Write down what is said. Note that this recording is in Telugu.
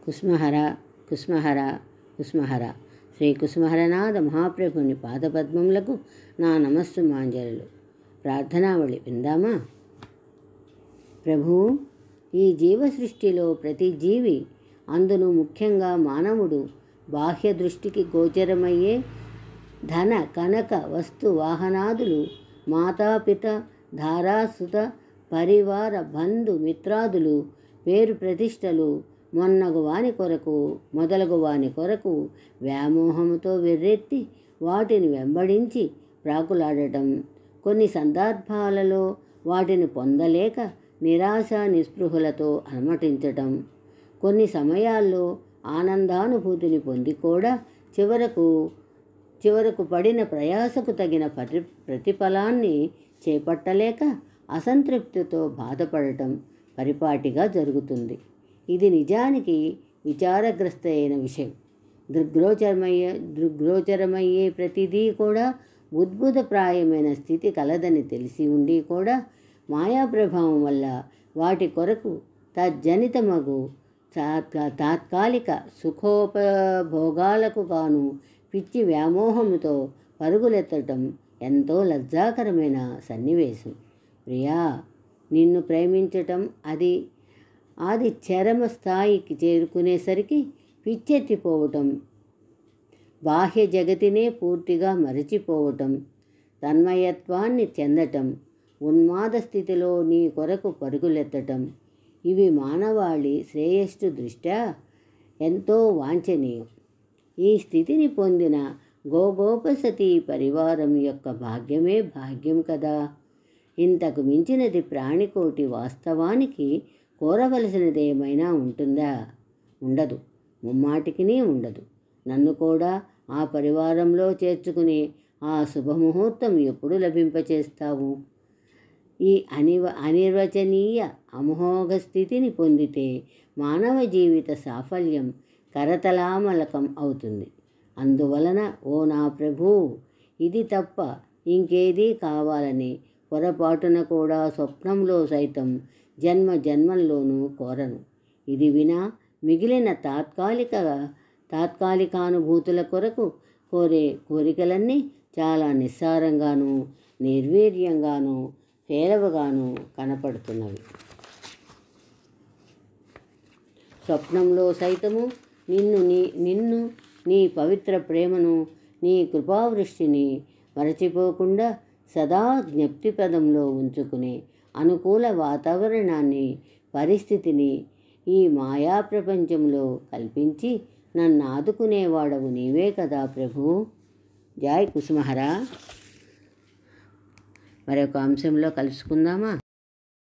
కుస్మహర కుస్మహర కుస్మహర శ్రీ కుసుమహరనాథ మహాప్రభుని పాదపద్మములకు నా నమస్సు మాంజలు ప్రార్థనావళి విందామా ప్రభు ఈ జీవ సృష్టిలో ప్రతి జీవి అందును ముఖ్యంగా మానవుడు బాహ్య దృష్టికి గోచరమయ్యే ధన కనక వస్తు వాహనాదులు మాతాపిత ధారాసుత పరివార బంధు మిత్రాదులు పేరు ప్రతిష్టలు మొన్నగు వాని కొరకు మొదలగు వాని కొరకు వ్యామోహముతో వెర్రెత్తి వాటిని వెంబడించి ప్రాకులాడటం కొన్ని సందర్భాలలో వాటిని పొందలేక నిరాశ నిస్పృహలతో అలమటించటం కొన్ని సమయాల్లో ఆనందానుభూతిని పొంది కూడా చివరకు చివరకు పడిన ప్రయాసకు తగిన పరి ప్రతిఫలాన్ని చేపట్టలేక అసంతృప్తితో బాధపడటం పరిపాటిగా జరుగుతుంది ఇది నిజానికి విచారగ్రస్త అయిన విషయం దృగ్గోచరమయ్యే దృగ్గోచరమయ్యే ప్రతిదీ కూడా ఉద్భుతప్రాయమైన స్థితి కలదని తెలిసి ఉండి కూడా మాయా ప్రభావం వల్ల వాటి కొరకు తజ్జనితమగు తాత్కాలిక సుఖోపభోగాలకు గాను పిచ్చి వ్యామోహముతో పరుగులెత్తటం ఎంతో లజ్జాకరమైన సన్నివేశం ప్రియా నిన్ను ప్రేమించటం అది అది చరమ స్థాయికి చేరుకునేసరికి పిచ్చెత్తిపోవటం బాహ్య జగతినే పూర్తిగా మరచిపోవటం తన్మయత్వాన్ని చెందటం ఉన్మాద స్థితిలో నీ కొరకు పరుగులెత్తటం ఇవి మానవాళి శ్రేయస్సు దృష్ట్యా ఎంతో వాంఛనీయం ఈ స్థితిని పొందిన గోగోపసతి పరివారం యొక్క భాగ్యమే భాగ్యం కదా ఇంతకు మించినది ప్రాణికోటి వాస్తవానికి కోరవలసినది ఏమైనా ఉంటుందా ఉండదు ముమ్మాటికినీ ఉండదు నన్ను కూడా ఆ పరివారంలో చేర్చుకుని ఆ శుభముహూర్తం ఎప్పుడు లభింపచేస్తావు ఈ అనివ అనిర్వచనీయ అమోఘ స్థితిని పొందితే మానవ జీవిత సాఫల్యం కరతలామలకం అవుతుంది అందువలన ఓ నా ప్రభు ఇది తప్ప ఇంకేదీ కావాలని పొరపాటున కూడా స్వప్నంలో సైతం జన్మ జన్మల్లోనూ కోరను ఇది వినా మిగిలిన తాత్కాలిక తాత్కాలికానుభూతుల కొరకు కోరే కోరికలన్నీ చాలా నిస్సారంగాను నిర్వీర్యంగాను పేలవగాను కనపడుతున్నవి స్వప్నంలో సైతము నిన్ను నీ నిన్ను నీ పవిత్ర ప్రేమను నీ కృపావృష్టిని మరచిపోకుండా సదా జ్ఞప్తిపదంలో ఉంచుకునే అనుకూల వాతావరణాన్ని పరిస్థితిని ఈ మాయా ప్రపంచంలో కల్పించి నన్ను ఆదుకునేవాడవు నీవే కదా ప్రభు జాయ్ కుసుమహరా మరొక అంశంలో కలుసుకుందామా